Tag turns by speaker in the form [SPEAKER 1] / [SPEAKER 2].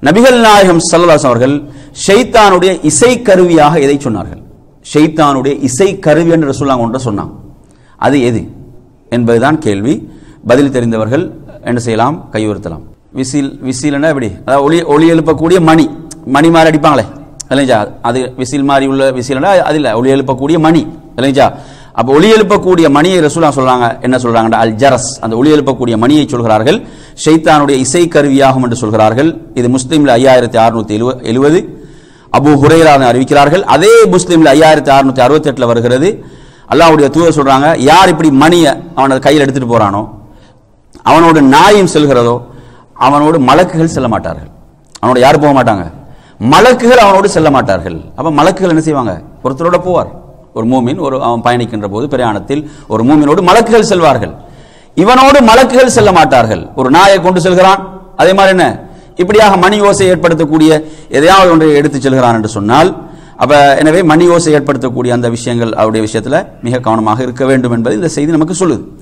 [SPEAKER 1] நபிகள் நாயகம் ஸல்லல்லாஹு அவர்கள் ஷைத்தானுடைய இசை கருவியாக எதை சொன்னார்கள் ஷைத்தானுடைய இசை கருவி என்று ரசூலுல்லாஹ் ஒன்றை சொன்னாங்க அது எது என்பதுதான் கேள்வி பதில் தெரிந்தவர்கள் என்ன செய்யலாம் கையுறுத்தலாம் விசில் விசில்னா எப்படி அதாவது ஒளி ஒளி எழுப்பக்கூடிய மணி மணி மாதிரி அடிப்பாங்களே இல்லைஞ்சா அது விசில் மாதிரி உள்ள விசில்னா அது இல்லை ஒளி எழுப்பக்கூடிய மணி இல்லைஞ்சா அப்போ ஒளி எழுப்பக்கூடிய மணியை ரசூலா சொல்றாங்க என்ன சொல்றாங்க அல் ஜரஸ் அந்த ஒளி எழுப்பக்கூடிய மணியை சொல்கிறார்கள் ஷைத்தானுடைய இசை கருவியாகும் என்று சொல்கிறார்கள் இது முஸ்லீம்ல ஐயாயிரத்தி அறுநூத்தி எழுபது அபு ஹுரைரான அறிவிக்கிறார்கள் அதே முஸ்லீம்ல ஐயாயிரத்தி அறுநூத்தி அறுபத்தி எட்டுல வருகிறது அல்லாஹ்வுடைய தூதர் சொல்றாங்க யார் இப்படி மணியை அவனது கையில் எடுத்துட்டு போறானோ அவனோடு நாயும் செல்கிறதோ அவனோடு மலக்குகள் செல்ல மாட்டார்கள் அவனோட யார் போக மாட்டாங்க மலக்குகள் அவனோடு செல்ல மாட்டார்கள் அப்ப மலக்குகள் என்ன செய்வாங்க ஒருத்தரோட போவார் ஒரு மூமின் ஒரு அவன் பயணிக்கின்ற போது பிரயாணத்தில் ஒரு மூமினோடு மலக்குகள் செல்வார்கள் இவனோடு மலக்குகள் செல்ல மாட்டார்கள் ஒரு நாயை கொண்டு செல்கிறான் அதே மாதிரி என்ன இப்படியாக மணி ஓசை ஏற்படுத்தக்கூடிய எதையாவது ஒன்றை எடுத்து செல்கிறான் என்று சொன்னால் அப்ப எனவே மணி ஓசை ஏற்படுத்தக்கூடிய அந்த விஷயங்கள் அவருடைய விஷயத்துல மிக கவனமாக இருக்க வேண்டும் என்பது இந்த செய்தி நமக்கு சொல்லுது